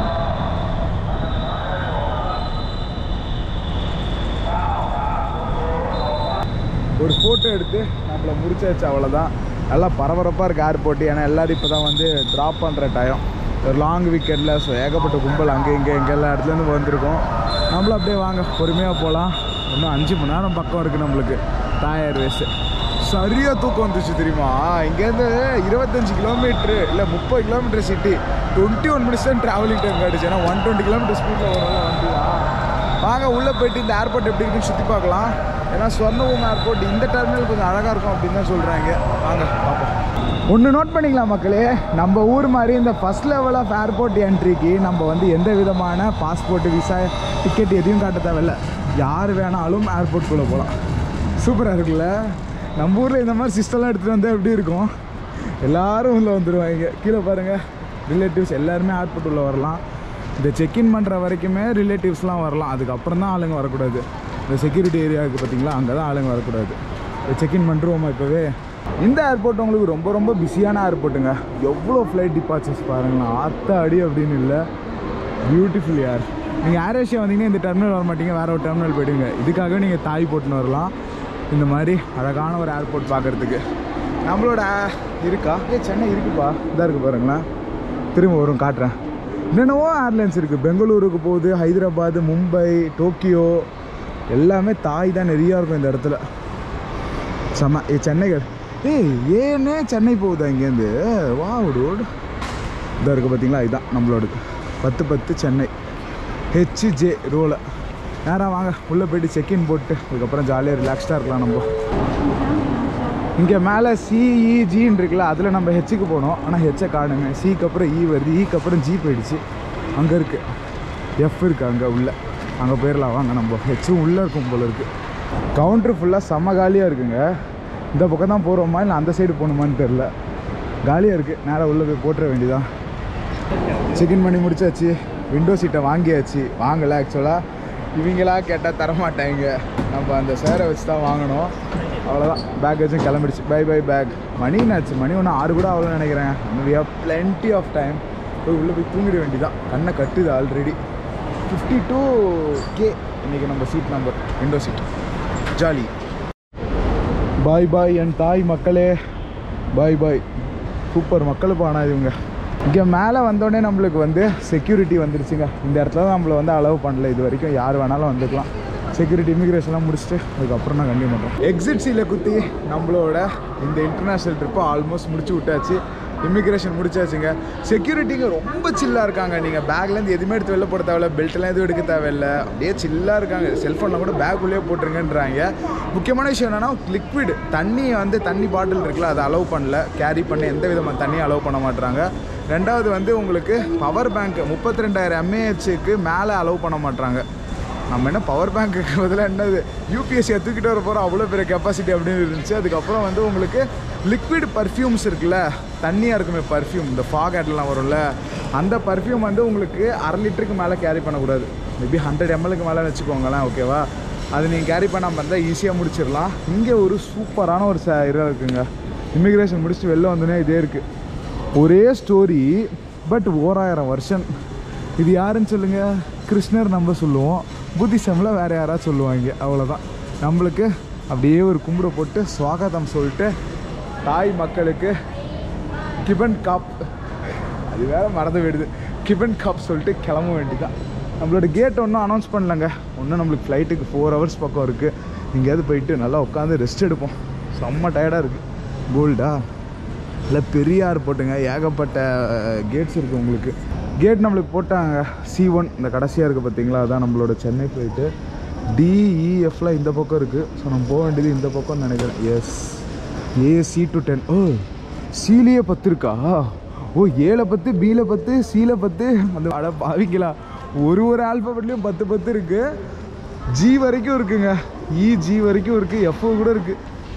ஒரு ஃபோட்டோ எடுத்து நம்மளை முடிச்சாச்சு அவ்வளோதான் நல்லா பரபரப்பாக இருக்குது ஏர்போர்ட் ஏன்னா எல்லோரும் இப்போ தான் வந்து ட்ராப் பண்ணுற டைம் ஒரு லாங் வீக்கெண்டில் ஸோ ஏகப்பட்ட கும்பல் அங்கே இங்கே எங்கே எல்லா இடத்துலேருந்து வந்திருக்கோம் நம்மளும் அப்படியே வாங்க பொறுமையாக போகலாம் இன்னும் அஞ்சு மணி நேரம் பக்கம் இருக்குது நம்மளுக்கு தாய் ஏர்வேஸு சரியாக தூக்கம் வந்துச்சு தெரியுமா இங்கேருந்து இருபத்தஞ்சு கிலோமீட்ரு இல்லை முப்பது kilometre city twenty one minutes தான் ட்ராவலிங் டைம் கிடச்சி ஏன்னா ஒன் டுவெண்ட்டி கிலோமீட்டர் ஸ்பீடில் வரல வண்டி வாங்க உள்ளே போயிட்டு இந்த ஏர்போர்ட் எப்படி இருக்குன்னு சுற்றி பார்க்கலாம் ஏன்னா ஸ்வர்ணபூம் ஏர்போர்ட் இந்த டெர்மினல் கொஞ்சம் அழகாக இருக்கும் அப்படின்னு தான் சொல்கிறாங்க வாங்க பார்ப்போம் ஒன்று நோட் பண்ணிக்கலாம் மக்களே நம்ம ஊர் மாதிரி இந்த ஃபஸ்ட் லெவல் ஆஃப் ஏர்போர்ட் என்ட்ரிக்கு நம்ம வந்து எந்த விதமான பாஸ்போர்ட் விசா டிக்கெட் எதையும் காட்ட தேவையில்ல யார் வேணாலும் ஏர்போர்ட்குள்ளே போகலாம் சூப்பராக இருக்குல்ல நம்ம ஊரில் இந்த மாதிரி சிஸ்டம்லாம் எடுத்துகிட்டு வந்தால் எப்படி இருக்கும் எல்லாரும் உள்ளே வந்துடுவாங்க கீழே பாருங்கள் ரிலேட்டிவ்ஸ் எல்லாருமே ஏர்போர்ட் உள்ளே வரலாம் இந்த செக்இன் பண்ணுற வரைக்குமே ரிலேட்டிவ்ஸ்லாம் வரலாம் அதுக்கப்புறம் தான் ஆளுங்க வரக்கூடாது இந்த செக்யூரிட்டி ஏரியாவுக்கு பார்த்தீங்களா அங்கே தான் ஆளுங்க வரக்கூடாது இப்போ செக்இன் பண்ணுறோமா இப்போவே இந்த ஏர்போர்ட் உங்களுக்கு ரொம்ப ரொம்ப பிஸியான ஏர்போர்ட்டுங்க எவ்வளோ ஃப்ளைட் டிபார்ச்சர்ஸ் பாருங்களேன் ஆத்த அடி அப்படின்னு இல்லை பியூட்டிஃபுல் யார் நீங்கள் ஏர் ஏஷியா வந்தீங்கன்னா இந்த டெர்மினல் வர மாட்டீங்க வேறு ஒரு டெர்மினல் போயிடுங்க இதுக்காக நீங்கள் தாய் போட்டுன்னு வரலாம் இந்த மாதிரி அழகான ஒரு ஏர்போர்ட் பார்க்குறதுக்கு நம்மளோட ஆ- இருக்கா ஏ சென்னை இருக்குப்பா இதாக இருக்குது பாருங்களேன் திரும்ப வரும் காட்டுறேன் என்னென்னவோ ஏர்லைன்ஸ் இருக்குது பெங்களூருக்கு போகுது ஹைதராபாத் மும்பை டோக்கியோ எல்லாமே தாய் தான் நிறையா இருக்கும் இந்த இடத்துல செம்ம ஏ சென்னைகள் ஏய் ஏன்னே சென்னை போகுதா இங்கேருந்து வா டூட் இதாக இருக்குது பார்த்தீங்களா இதுதான் நம்மளோடது பத்து பத்து சென்னை ஹெச்ஜே ரோல நேராக வாங்க உள்ளே போயிட்டு செக்இன் போட்டு அதுக்கப்புறம் ஜாலியாக ரிலாக்ஸ்டாக இருக்கலாம் நம்ம இங்கே மேலே சிஇஜின்னு இருக்குல்ல அதில் நம்ம ஹெச்சுக்கு போனோம் ஆனால் ஹெச்சை காணுங்க சிக்கு அப்புறம் இ வருது ஈக்கு அப்புறம் ஜி போயிடுச்சு அங்கே இருக்குது எஃப் இருக்குது அங்கே உள்ள அங்கே போயிடலாம் வாங்க நம்ம ஹெச்சும் உள்ளே இருக்கும் போல இருக்குது கவுண்ட்ரு ஃபுல்லாக செம்ம காலியாக இருக்குங்க இந்த பக்கம் தான் போகிறோமா இல்லை அந்த சைடு போகணுமான்னு தெரில காலியாக இருக்குது நேராக உள்ளே போய் போட்டுற வேண்டியதான் செக்இன் பண்ணி முடிச்சாச்சு விண்டோ சீட்டை வாங்கியாச்சு வாங்கலை ஆக்சுவலாக இவங்களா கேட்டால் தரமாட்டாங்க நம்ம அந்த சேரை வச்சு தான் வாங்கணும் அவ்வளோதான் பேக் வச்சும் கிளம்பிடுச்சு பை பை பேக் மணி என்னாச்சு மணி ஒன்று ஆறு கூட அவ்வளோ நினைக்கிறேன் we have plenty of time போய் உள்ளே போய் தூங்கிட வேண்டியதான் கண்ணை கட்டுது ஆல்ரெடி ஃபிஃப்டி டூ கே இன்றைக்கி நம்ம seat number window seat jolly bye bye என் தாய் மக்களே பாய் பாய் சூப்பர் மக்களுக்கு ஆனால் இவங்க இங்கே மேலே வந்தோடனே நம்மளுக்கு வந்து செக்யூரிட்டி வந்துருச்சுங்க இந்த இடத்துல தான் நம்மளை வந்து அலோவ் பண்ணல இது வரைக்கும் யார் வேணாலும் வந்துக்கலாம் செக்யூரிட்டி இமிக்ரேஷன்லாம் முடிச்சுட்டு அதுக்கப்புறம் நான் கண்டினியூ பண்ணுறோம் எக்ஸிட் சீல குத்தி நம்மளோட இந்த இன்டர்நேஷ்னல் ட்ரிப்பை ஆல்மோஸ்ட் முடிச்சு விட்டாச்சு இமிக்ரேஷன் முடிச்சாச்சுங்க செக்யூரிட்டிங்க ரொம்ப சில்லாக இருக்காங்க நீங்கள் பேக்லேருந்து எதுவுமே எடுத்து வெளில போட தேவையில்ல பெல்ட்லாம் எதுவும் எடுக்க தேவையில்ல அப்படியே சில்லாக இருக்காங்க செல்ஃபோனில் கூட பேக்குள்ளேயே போட்டுருங்கன்றாங்க முக்கியமான விஷயம் என்னென்னா லிக்விட் தண்ணி வந்து தண்ணி பாட்டில் இருக்குல்ல அதை அலோவ் பண்ணல கேரி பண்ண எந்த விதமான தண்ணியும் அலோவ் பண்ண மாட்றாங்க ரெண்டாவது வந்து உங்களுக்கு பவர் பேங்க் முப்பத்தி ரெண்டாயிரம் எம்ஏஹெச்சுக்கு மேலே அலோவ் பண்ண மாட்றாங்க நம்ம என்ன பவர் பேங்க்குக்கு பதிலாக என்னது யூபிஎஸ்சியை தூக்கிட்டு வர போகிறோம் அவ்வளோ பெரிய கெப்பாசிட்டி அப்படின்னு இருந்துச்சு அதுக்கப்புறம் வந்து உங்களுக்கு லிக்விட் பர்ஃப்யூம்ஸ் இருக்குல்ல தண்ணியாக இருக்குமே பர்ஃப்யூம் இந்த ஃபாக் ஆட்லாம் வரும்ல அந்த பர்ஃப்யூம் வந்து உங்களுக்கு அரை லிட்டருக்கு மேலே கேரி பண்ணக்கூடாது மேபி ஹண்ட்ரட் எம்எல்க்கு மேலே வச்சுக்கோங்களேன் ஓகேவா அது நீங்கள் கேரி பண்ணாமல் இருந்தால் ஈஸியாக முடிச்சிடலாம் இங்கே ஒரு சூப்பரான ஒரு ச இடம் இருக்குங்க இமிக்ரேஷன் முடிச்சுட்டு வெளில வந்தோடனே இதே இருக்குது ஒரே ஸ்டோரி பட் ஓராயிரம் வருஷம் இது யாருன்னு சொல்லுங்கள் கிருஷ்ணர் நம்ம சொல்லுவோம் புத்திசமில் வேறு யாராவது சொல்லுவாங்க அவ்வளோதான் நம்மளுக்கு அப்படியே ஒரு கும்பிட போட்டு சுவாகதம் சொல்லிட்டு தாய் மக்களுக்கு கிபன் காப் அது வேற மறந்து போயிடுது கிபன் காப் சொல்லிட்டு கிளம்ப வேண்டியதான் நம்மளோட கேட் ஒன்றும் அனௌன்ஸ் பண்ணலங்க ஒன்றும் நம்மளுக்கு ஃப்ளைட்டுக்கு ஃபோர் ஹவர்ஸ் பக்கம் இருக்குது எங்கேயாவது போயிட்டு நல்லா உட்காந்து ரெஸ்ட் எடுப்போம் செம்ம டயர்டாக இருக்குது கோல்டா இல்லை பெரியார் போட்டுங்க ஏகப்பட்ட கேட்ஸ் இருக்குது உங்களுக்கு கேட் நம்மளுக்கு போட்டாங்க சி ஒன் இந்த கடைசியாக இருக்குது பார்த்தீங்களா அதான் நம்மளோட சென்னை ஃப்ளைட்டு டிஇஎஃப்ல இந்த பக்கம் இருக்குது ஸோ நம்ம போக வேண்டியது இந்த பக்கம்னு நினைக்கிறேன் S A C to ten O சிலேயே பத்து இருக்கா ஓ ஏழை பத்து பியில் பத்து சியில் பத்து அந்த அட பாவிங்களா ஒரு ஒரு ஆல்பபெட்லேயும் பத்து பத்து இருக்குது ஜி வரைக்கும் இருக்குங்க இ ஜி வரைக்கும் இருக்குது எஃப்ஓ கூட இருக்குது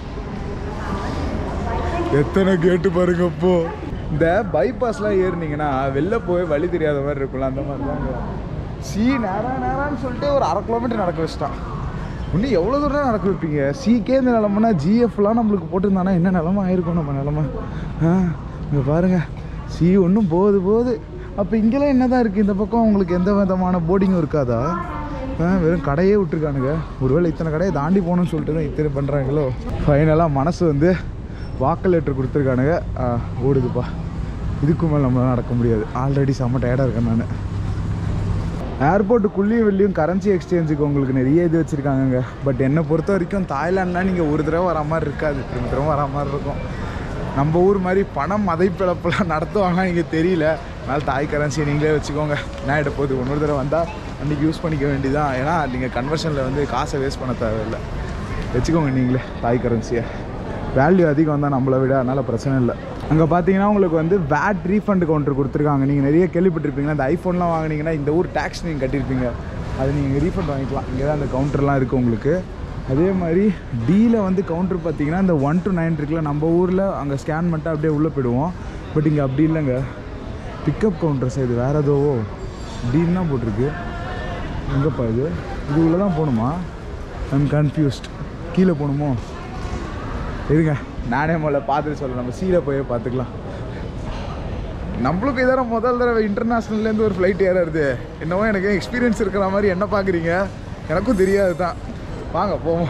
எத்தனை கேட்டு பாருங்க அப்போ இந்த பைபாஸ்லாம் ஏறுனீங்கன்னா வெளில போய் வழி தெரியாத மாதிரி இருக்கும்ல அந்த மாதிரி தாங்க சி நேரா நேரான்னு சொல்லிட்டு ஒரு அரை கிலோமீட்டர் நடக்க வச்சிட்டான் இன்னும் எவ்வளோ தூரம் தான் நடக்க வைப்பீங்க சிக்கே இந்த நிலமைனா ஜிஎஃப்லாம் நம்மளுக்கு போட்டிருந்தானா என்ன நிலமை ஆயிருக்கும் நம்ம நிலமை ஆ இங்கே பாருங்க சி ஒன்றும் போகுது போகுது அப்போ இங்கெல்லாம் என்ன தான் இருக்குது இந்த பக்கம் உங்களுக்கு எந்த விதமான போர்டிங்கும் இருக்காதா ஆ, வெறும் கடையே விட்டுருக்கானுங்க ஒருவேளை இத்தனை கடையை தாண்டி போகணும்னு சொல்லிட்டு தான் இத்தனை பண்ணுறாங்களோ ஃபைனலாக மனசு வந்து வாக்கு லெட்டர் கொடுத்துருக்கானுங்க ஆ, ஓடுதுப்பா இதுக்கு மேலே நம்மளால நடக்க முடியாது ஆல்ரெடி செம்ம டயர்டாக இருக்கேன் நான் ஏர்போர்ட்டுக்குள்ளேயும் வெளியும் கரன்சி எக்ஸ்சேஞ்சுக்கு உங்களுக்கு நிறைய இது வச்சுருக்காங்கங்க பட் என்னை பொறுத்த வரைக்கும் தாய்லாண்ட்னா நீங்கள் ஒரு தடவை வர மாதிரி இருக்காது ரெண்டு தடவை வர மாதிரி இருக்கும் நம்ம ஊர் மாதிரி பணம் மதைப்பிழப்பெல்லாம் நடத்துவாங்கன்னா இங்கே தெரியல அதனால தாய் கரன்சியை நீங்களே வச்சுக்கோங்க என்ன எடுப்போது போகுது இன்னொரு தடவை வந்தால் அன்றைக்கி யூஸ் பண்ணிக்க வேண்டியதான் ஏன்னா நீங்கள் கன்வர்ஷனில் வந்து காசை வேஸ்ட் பண்ண தேவையில்லை வச்சுக்கோங்க நீங்களே தாய் கரன்சியை வேல்யூ அதிகம் தான் நம்மளை விட அதனால் பிரச்சனை இல்லை அங்கே பார்த்தீங்கன்னா உங்களுக்கு வந்து வேட் ரீஃபண்ட் கவுண்டர் கொடுத்துருக்காங்க நீங்கள் நிறைய கேள்விப்பட்டிருப்பீங்க இந்த ஐஃபோன்லாம் வாங்குனீங்கன்னா இந்த ஊர் டேக்ஸ் நீங்கள் கட்டியிருப்பீங்க அது நீங்கள் ரீஃபண்ட் வாங்கிக்கலாம் இங்கே தான் அந்த கவுண்டர்லாம் இருக்குது உங்களுக்கு அதே மாதிரி டீல வந்து கவுண்டர் பார்த்தீங்கன்னா இந்த ஒன் டு நைன் இருக்குல்ல நம்ம ஊரில் அங்கே ஸ்கேன் பண்ணிட்டு அப்படியே உள்ளே போயிடுவோம் பட் இங்கே அப்படி இல்லைங்க பிக்கப் கவுண்டர்ஸ் இது வேறு ஏதோவோ டீல் தான் போட்டிருக்கு எங்கேப்பா இது இது உள்ள தான் போகணுமா ஐம் கன்ஃபியூஸ்ட் கீழே போகணுமோ இருங்க நானே முதல்ல பார்த்துட்டு சொல்ல நம்ம சீல போய் பார்த்துக்கலாம் நம்மளுக்கு இதான முதல் தடவை இன்டர்நேஷ்னல்லேருந்து ஒரு ஃப்ளைட் ஏறாருது என்னவோ எனக்கு எக்ஸ்பீரியன்ஸ் இருக்கிற மாதிரி என்ன பார்க்குறீங்க எனக்கும் தெரியாது தான் வாங்க போவோம்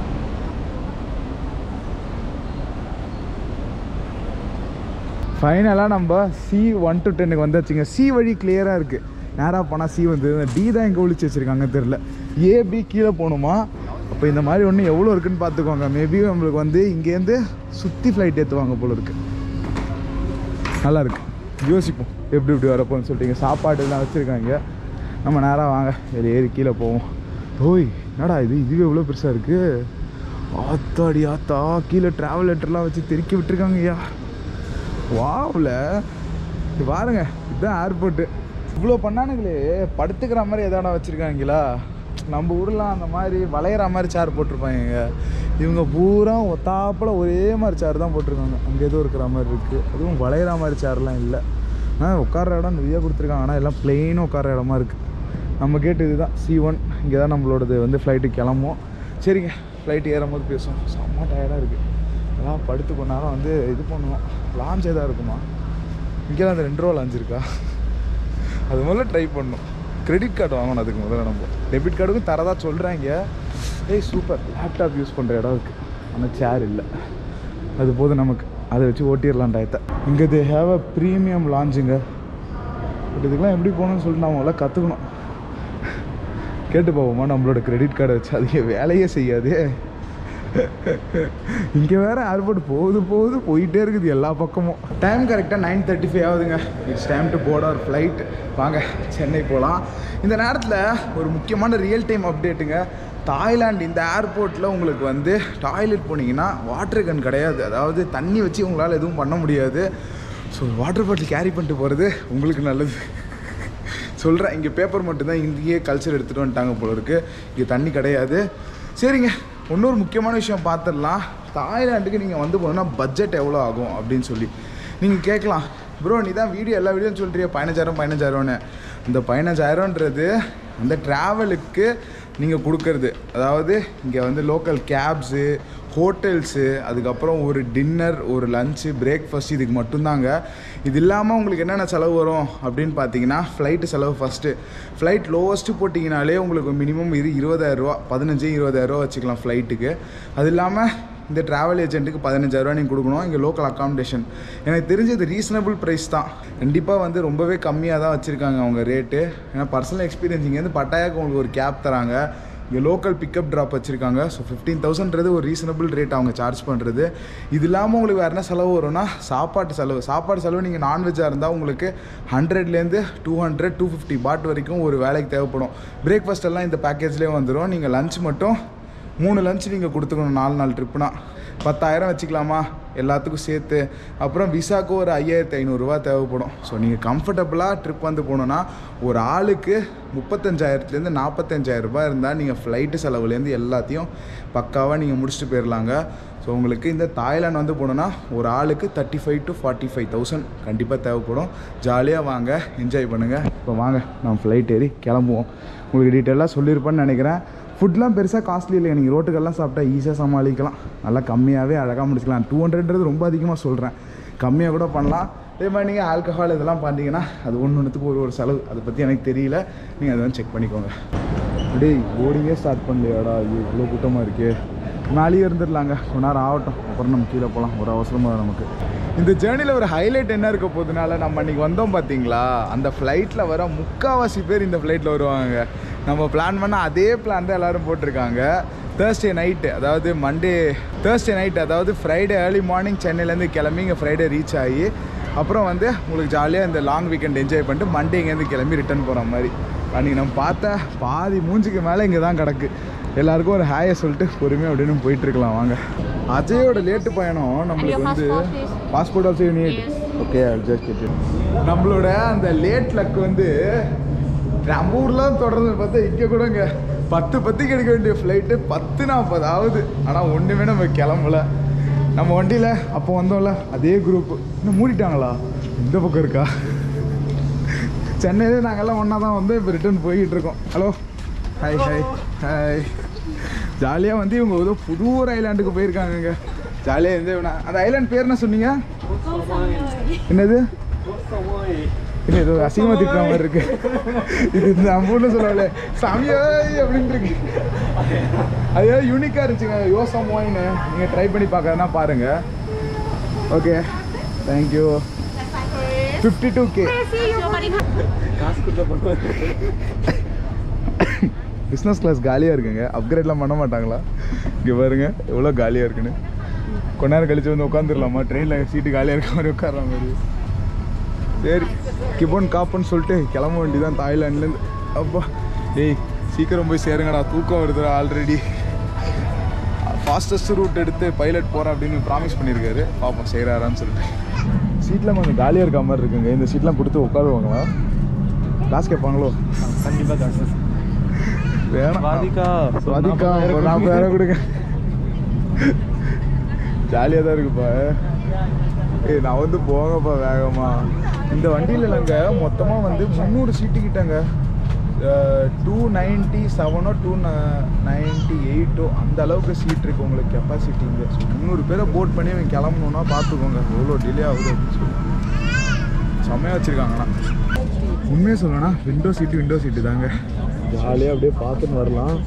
ஃபைனலாக நம்ம சி ஒன் டு டென்னுக்கு வந்தாச்சுங்க சி வழி கிளியராக இருக்குது நேராக போனால் சி வந்து டி தான் எங்கே ஒழிச்சு வச்சுருக்காங்க தெரில ஏபி கீழே போகணுமா அப்போ இந்த மாதிரி ஒன்று எவ்வளோ இருக்குன்னு பார்த்துக்கோங்க மேபி நம்மளுக்கு வந்து இங்கேருந்து சுற்றி ஃப்ளைட் ஏற்றுவாங்க போல இருக்கு நல்லா இருக்கு யோசிப்போம் எப்படி இப்படி வரப்போன்னு சொல்லிட்டு இங்கே சாப்பாடு எல்லாம் வச்சுருக்காங்க நம்ம நேராக வாங்க ஏறி ஏறி கீழே போவோம் ஓய் என்னடா இது இதுவே எவ்வளோ பெருசாக இருக்குது ஆத்தாடி ஆத்தா கீழே ட்ராவல் லெட்டர்லாம் வச்சு தெறிக்க விட்டுருக்காங்க ஐயா வாவில் இது பாருங்க இதுதான் ஏர்போர்ட்டு இவ்வளோ பண்ணானுங்களே படுத்துக்கிற மாதிரி எதாடா வச்சுருக்காங்களா நம்ம ஊர்லாம் அந்த மாதிரி வளையிற மாதிரி சேர் போட்டிருப்பாங்க இவங்க பூரா ஒத்தாப்பில் ஒரே மாதிரி சேர் தான் போட்டிருக்காங்க அங்கே ஏதோ இருக்கிற மாதிரி இருக்குது அதுவும் வளையிற மாதிரி சேர்லாம் இல்லை ஆ உட்கார இடம் நிறைய கொடுத்துருக்காங்க ஆனால் எல்லாம் பிளெயினும் உட்கார இடமா இருக்குது நம்ம கேட்டு இதுதான் சி ஒன் இங்கே தான் நம்மளோடது வந்து ஃப்ளைட்டு கிளம்பும் சரிங்க ஃப்ளைட்டு ஏறும்போது பேசுவோம் செம்ம டயர்டாக இருக்குது எல்லாம் படுத்து கொஞ்ச நேரம் வந்து இது பண்ணுவோம் லான்ச் எதாவது இருக்குமா இங்கே தான் அந்த ரெண்டு ரூபா லான்ச் இருக்கா அது முதல்ல ட்ரை பண்ணணும் கிரெடிட் கார்டு வாங்கணும் அதுக்கு முதல்ல நம்ம டெபிட் கார்டுக்கும் தரதா சொல்கிறாங்க ஏய் சூப்பர் லேப்டாப் யூஸ் பண்ணுற இடம் இருக்குது ஆனால் சேர் இல்லை அது போதும் நமக்கு அதை வச்சு ஓட்டிடலாம் டயத்தை இங்கே தே ஹேவ் அ ப்ரீமியம் லான்ச்சுங்க பட் இதுக்கெல்லாம் எப்படி போகணும்னு சொல்லிட்டு நான் முதல்ல கற்றுக்கணும் கேட்டு போவோமா நம்மளோட கிரெடிட் கார்டை வச்சு அதிக வேலையே செய்யாது இங்கே வேற ஏர்போர்ட் போகுது போகுது போயிட்டே இருக்குது எல்லா பக்கமும் டைம் கரெக்டாக நைன் தேர்ட்டி ஃபைவ் ஆகுதுங்க it's time to board our flight வாங்க சென்னை போகலாம் இந்த நேரத்தில் ஒரு முக்கியமான ரியல் டைம் அப்டேட்டுங்க தாய்லாந்து இந்த ஏர்போர்ட்டில் உங்களுக்கு வந்து டாய்லெட் போனீங்கன்னா வாட்டர் கன் கிடையாது அதாவது தண்ணி வச்சு உங்களால் எதுவும் பண்ண முடியாது ஸோ வாட்டர் பாட்டில் கேரி பண்ணிட்டு போகிறது உங்களுக்கு நல்லது சொல்கிறேன் இங்கே பேப்பர் மட்டும்தான் இங்கேயே கல்ச்சர் எடுத்துகிட்டு வந்துட்டாங்க போல இருக்குது இங்கே தண்ணி கிடையாது சரிங்க இன்னொரு முக்கியமான விஷயம் பார்த்துடலாம் தாய்லாண்டுக்கு நீங்கள் வந்து போனோன்னா பட்ஜெட் எவ்வளோ ஆகும் அப்படின்னு சொல்லி நீங்கள் கேட்கலாம் ப்ரோ நீ தான் வீடியோ எல்லா வீடியோன்னு சொல்கிறிய பதினஞ்சாயிரம் பதினஞ்சாயிரம்னு இந்த பதினஞ்சாயிரம்ன்றது அந்த ட்ராவலுக்கு நீங்கள் கொடுக்கறது அதாவது இங்கே வந்து லோக்கல் கேப்ஸு ஹோட்டல்ஸு அதுக்கப்புறம் ஒரு டின்னர் ஒரு லஞ்சு பிரேக்ஃபாஸ்ட் இதுக்கு மட்டும்தாங்க இது இல்லாமல் உங்களுக்கு என்னென்ன செலவு வரும் அப்படின்னு பார்த்தீங்கன்னா ஃப்ளைட்டு செலவு ஃபஸ்ட்டு ஃப்ளைட் லோவஸ்ட்டு போட்டிங்கனாலே உங்களுக்கு மினிமம் இது இருபதாயிரரூவா பதினஞ்சு இருபதாயிரரூவா வச்சுக்கலாம் ஃப்ளைட்டுக்கு அது இல்லாமல் இந்த ட்ராவல் ஏஜென்ட்டுக்கு பதினஞ்சாயிரரூவா நீங்கள் கொடுக்கணும் இங்கே லோக்கல் அக்காமடேஷன் எனக்கு தெரிஞ்சு இது ரீசனபிள் ப்ரைஸ் தான் கண்டிப்பாக வந்து ரொம்பவே கம்மியாக தான் வச்சுருக்காங்க அவங்க ரேட்டு ஏன்னா பர்சனல் எக்ஸ்பீரியன்ஸ் இங்கேருந்து பட்டாயாக்கு உங்களுக்கு ஒரு கேப் தராங்க இங்கே லோக்கல் பிக்கப் ட்ராப் வச்சுருக்காங்க ஸோ ஃபிஃப்டீன் தௌசண்ட்றது ஒரு ரீசனபிள் ரேட் அவங்க சார்ஜ் பண்ணுறது இது இல்லாமல் உங்களுக்கு வேறு என்ன செலவு வரும்னா சாப்பாட்டு செலவு சாப்பாடு செலவு நீங்கள் நான்வெஜ்ஜாக இருந்தால் உங்களுக்கு ஹண்ட்ரட்லேருந்து two hundred two fifty baht வரைக்கும் ஒரு வேலைக்கு தேவைப்படும் பிரேக்ஃபாஸ்ட் எல்லாம் இந்த பேக்கேஜ்லேயே வந்துடும் நீங்கள் லஞ்ச் மட்டும் மூணு லஞ்ச் நீங்கள் கொடுத்துக்கணும் நாலு நாள் ட்ரிப்புனா பத்தாயிரம் வச்சுக்கலாமா எல்லாத்துக்கும் சேர்த்து அப்புறம் விசாக்கு ஒரு ஐயாயிரத்தி ஐநூறுரூவா தேவைப்படும் ஸோ நீங்கள் கம்ஃபர்டபுளாக ட்ரிப் வந்து போகணுன்னா ஒரு ஆளுக்கு முப்பத்தஞ்சாயிரத்துலேருந்து நாற்பத்தஞ்சாயிரம் ரூபாய் இருந்தால் நீங்கள் ஃப்ளைட்டு செலவுலேருந்து எல்லாத்தையும் பக்காவாக நீங்கள் முடிச்சுட்டு போயிடலாங்க ஸோ உங்களுக்கு இந்த தாய்லாந்து வந்து போனோன்னா ஒரு ஆளுக்கு thirty five to forty five thousand கண்டிப்பாக தேவைப்படும் ஜாலியாக வாங்க என்ஜாய் பண்ணுங்கள் இப்போ வாங்க நம்ம ஃப்ளைட் ஏறி கிளம்புவோம் உங்களுக்கு டீட்டெயிலாக சொல்லியிருப்பேன்னு நினைக்கிறேன் ஃபுட்லாம் பெருசாக காஸ்ட்லி இல்லை நீங்கள் ரோட்டுக்கெல்லாம் சாப்பிட்டா ஈஸியாக சமாளிக்கலாம் நல்லா கம்மியாகவே அழகாக முடிச்சுக்கலாம் டூ ஹண்ட்ரட்ன்றது ரொம்ப அதிகமாக சொல்கிறேன் கம்மியாக கூட பண்ணலாம் அதே மாதிரி நீங்கள் ஆல்கஹால் இதெல்லாம் பார்த்தீங்கன்னா அது ஒன்று ஒன்றுத்துக்கு ஒரு ஒரு செலவு அதை பற்றி எனக்கு தெரியல நீங்கள் அதை வந்து செக் பண்ணிக்கோங்க டேய் போர்டிங்கே ஸ்டார்ட் பண்ணலையாடா ஐயோ இவ்வளோ கூட்டமாக இருக்கே மேலேயே இருந்துடலாங்க கொஞ்ச நேரம் ஆகட்டும் அப்புறம் நம்ம கீழே போகலாம் ஒரு அவசரமாக நமக்கு இந்த ஜேர்னியில் ஒரு ஹைலைட் என்ன இருக்க போதுனால நம்ம அன்றைக்கி வந்தோம் பார்த்தீங்களா அந்த ஃப்ளைட்டில் வர முக்கால்வாசி பேர் இந்த ஃப்ளைட்டில் வருவாங்க நம்ம பிளான் பண்ண அதே பிளான் தான் எல்லோரும் போட்டிருக்காங்க தேர்ஸ்டே நைட்டு அதாவது மண்டே தேர்ஸ்டே நைட் அதாவது ஃப்ரைடே ஏர்லி மார்னிங் சென்னையிலேருந்து கிளம்பி இங்கே ஃப்ரைடே ரீச் ஆகி அப்புறம் வந்து உங்களுக்கு ஜாலியாக இந்த லாங் வீக்கெண்ட் என்ஜாய் பண்ணிட்டு மண்டே இங்கேருந்து கிளம்பி ரிட்டர்ன் போகிற மாதிரி அன்றைக்கி நம்ம பார்த்த பாதி மூஞ்சிக்கு மேலே இங்கே தான் கிடக்கு எல்லாருக்கும் ஒரு ஹாயை சொல்லிட்டு பொறுமையாக அப்படின்னு போயிட்டுருக்கலாம் வாங்க அஜயோட லேட்டு பயணம் நம்மளுக்கு வந்து passport also you need okay just நம்மளோட அந்த லேட் லக் வந்து நம்ம ஊர்லாம் தொடர்ந்து பார்த்தா இங்கே கூடங்க பத்து பத்துக்கு எடுக்க வேண்டிய ஃப்ளைட்டு பத்து நாற்பது ஆகுது ஆனால் ஒன்றுமே நம்ம கிளம்பல நம்ம வண்டியில் அப்போ வந்தோம்ல அதே குரூப் இன்னும் மூடிட்டாங்களா இந்த பக்கம் இருக்கா சென்னையிலே நாங்கள்லாம் ஒன்றா தான் வந்து இப்போ ரிட்டர்ன் போய்கிட்டு இருக்கோம் ஹலோ ஹாய் ஹாய் ஹாய் ஜாலியாக வந்து இவங்க ஏதோ புது ஒரு ஐலாண்டுக்கு போயிருக்காங்கங்க ஜாலியாக என்ஜாய் பண்ண அந்த ஐலாண்ட் பேர் என்ன சொன்னீங்க என்னது இல்லை ஏதோ அசிங்கமாக திட்டுற மாதிரி இருக்கு இது இந்த நம்ம ஊர்ல சொல்லல சாமியா அப்படின்னு இருக்கு அது யூனிக்காக இருந்துச்சுங்க யோசா மோயின்னு நீங்கள் ட்ரை பண்ணி பார்க்கறதுனா பாருங்க okay thank you fifty two K business class காலியாக இருக்குங்க அப்கிரேட்லாம் பண்ண மாட்டாங்களா இங்கே பாருங்க எவ்வளோ காலியாக இருக்குன்னு கொஞ்ச நேரம் கழிச்சு வந்து உட்காந்துடலாமா ட்ரெயினில் சீட்டு காலியாக இருக்க மாதிரி உட்கார்ற மாதிரி சரி கிபோன் காப்புன்னு சொல்லிட்டு கிளம்ப வேண்டியதான் தாய்லாண்ட்லேருந்து அப்பா டேய் சீக்கிரம் போய் சேருங்கடா தூக்கம் வருதுடா ஆல்ரெடி ஃபாஸ்டஸ்ட் ரூட் எடுத்து பைலட் போகிறேன் அப்படின்னு ப்ராமிஸ் பண்ணியிருக்காரு பார்ப்போம் செய்கிறாரான்னு சொல்லிட்டு சீட்லாம் கொஞ்சம் காலியாக இருக்க மாதிரி இருக்குங்க இந்த சீட்லாம் கொடுத்து உட்காருவாங்களா காசு கேட்பாங்களோ கண்டிப்பா காசு வேணாம் ராதிகா ராதிகா ஒரு நாற்பதாயிரம் கொடுங்க ஜாலியாக தான் இருக்குப்பா ஏய் நான் வந்து போங்கப்பா வேகமா இந்த வண்டியில் இல்லைங்க மொத்தமாக வந்து முந்நூறு சீட்டு கிட்டங்க டூ நைன்ட்டி செவனோ டூ நைன்ட்டி எயிட்டோ அந்த அளவுக்கு சீட் இருக்கு உங்களுக்கு கெப்பாசிட்டி இங்கே ஸோ முந்நூறு பேரை போட் பண்ணி இவங்க கிளம்பணுன்னா பார்த்துக்கோங்க எவ்வளோ டிலே ஆகுது அப்படின்னு சொல்லி செம்மையாக வச்சுருக்காங்கண்ணா உண்மையாக சொல்லணும்னா விண்டோ சீட்டு விண்டோ சீட்டு தாங்க ஜாலியாக அப்படியே பார்த்துன்னு வரலாம்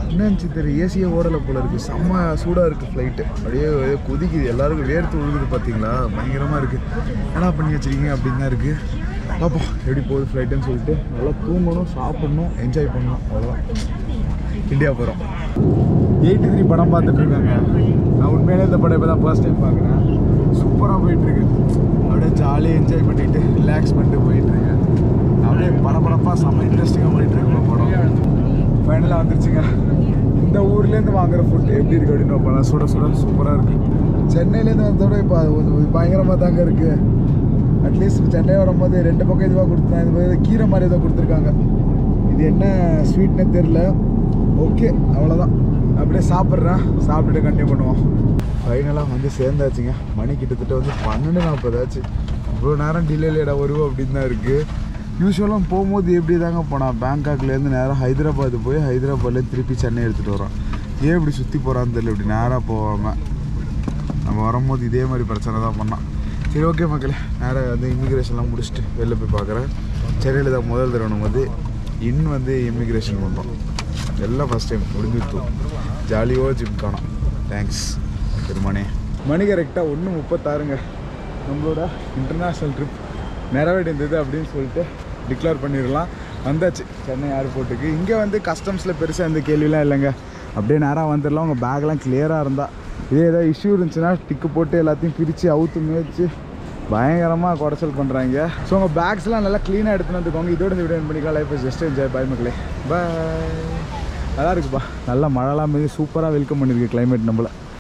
என்னச்சு தெரியும் ஏசியே ஓடலை போல இருக்குது செம்ம சூடாக இருக்குது ஃப்ளைட்டு அப்படியே கொதிக்குது எல்லாருக்கும் வேர்த்து ஒழுகுது பார்த்தீங்களா பயங்கரமாக இருக்குது என்ன பண்ணி வச்சிருக்கீங்க அப்படின்னு தான் இருக்குது பார்ப்போம் எப்படி போகுது ஃப்ளைட்டுன்னு சொல்லிட்டு நல்லா தூங்கணும் சாப்பிடணும் என்ஜாய் பண்ணணும் அவ்வளோதான் இந்தியா போகிறோம் எயிட்டி த்ரீ படம் பார்த்துட்டு இருக்காங்க நான் உண்மையிலே இந்த படம் இப்போ தான் ஃபர்ஸ்ட் டைம் பார்க்குறேன் சூப்பராக போயிட்டுருக்கு அப்படியே ஜாலியாக என்ஜாய் பண்ணிட்டு ரிலாக்ஸ் பண்ணிட்டு போயிட்டுருக்கு அப்படியே படபடப்பாக செம்ம இன்ட்ரெஸ்டிங்காக போயிட்டுருக்கு படம் ஃபைனலாக வந்துருச்சுங்க இந்த ஊர்லேருந்து வாங்குற ஃபுட் எப்படி இருக்குது அப்படின்னு பார்ப்போம் சுட சுட சூப்பராக இருக்குது சென்னையிலேருந்து வந்தோட இப்போ அது ஒரு பயங்கரமாக தாங்க இருக்குது அட்லீஸ்ட் சென்னை வரும்போது ரெண்டு பக்கம் இதுவாக கொடுத்துருக்காங்க இது மாதிரி கீரை மாதிரி ஏதோ கொடுத்துருக்காங்க இது என்ன ஸ்வீட்னே தெரில ஓகே அவ்வளோதான் அப்படியே சாப்பிட்றேன் சாப்பிட்டுட்டு கண்டினியூ பண்ணுவோம் ஃபைனலாக வந்து சேர்ந்தாச்சுங்க மணி கிட்டத்தட்ட வந்து பன்னெண்டு நாற்பதாச்சு இவ்வளோ நேரம் டிலேலேடா வருவோம் அப்படின்னு தான் இருக்குது யூஸ்வலாக போகும்போது எப்படி தாங்க போனான் பேங்காக்லேருந்து நேராக ஹைதராபாத் போய் ஹைதராபாத்லேருந்து திருப்பி சென்னை எடுத்துகிட்டு வரோம் ஏன் இப்படி சுற்றி போகிறான்னு தெரியல இப்படி நேராக போகாமல் நம்ம வரும்போது இதே மாதிரி பிரச்சனை தான் பண்ணான் சரி ஓகே மக்களே நேராக வந்து இமிக்ரேஷன்லாம் முடிச்சுட்டு வெளில போய் பார்க்குறேன் சென்னையில் தான் முதல் தடவை வந்து இன் வந்து இமிக்ரேஷன் பண்ணுறோம் எல்லாம் ஃபஸ்ட் டைம் முடிஞ்சுட்டு ஜாலியோ ஜிம் காணோம் தேங்க்ஸ் பெருமானே மணி கரெக்டாக ஒன்று முப்பத்தாறுங்க நம்மளோட இன்டர்நேஷ்னல் ட்ரிப் நிறைவேறிந்தது அப்படின்னு சொல்லிட்டு டிக்ளேர் பண்ணிடலாம் வந்தாச்சு சென்னை ஏர்போர்ட்டுக்கு இங்கே வந்து கஸ்டம்ஸில் பெருசாக எந்த கேள்விலாம் இல்லைங்க அப்படியே நேராக வந்துடலாம் உங்கள் பேக்லாம் கிளியராக இருந்தால் இதே ஏதாவது இஷ்யூ இருந்துச்சுன்னா டிக்கு போட்டு எல்லாத்தையும் பிரித்து அவுத்து மேய்ச்சி பயங்கரமாக குறைச்சல் பண்ணுறாங்க ஸோ உங்கள் பேக்ஸ்லாம் நல்லா க்ளீனாக எடுத்துன்னு வந்துக்கோங்க இதோட இந்த வீடியோ பண்ணிக்கலாம் லைஃப் ஜஸ்ட் என்ஜாய் பாய் மக்களே பாய் நல்லா இருக்குப்பா நல்லா மழைலாம் மீது சூப்பராக வெல்கம் பண்ணியிருக்கு climate நம்மளை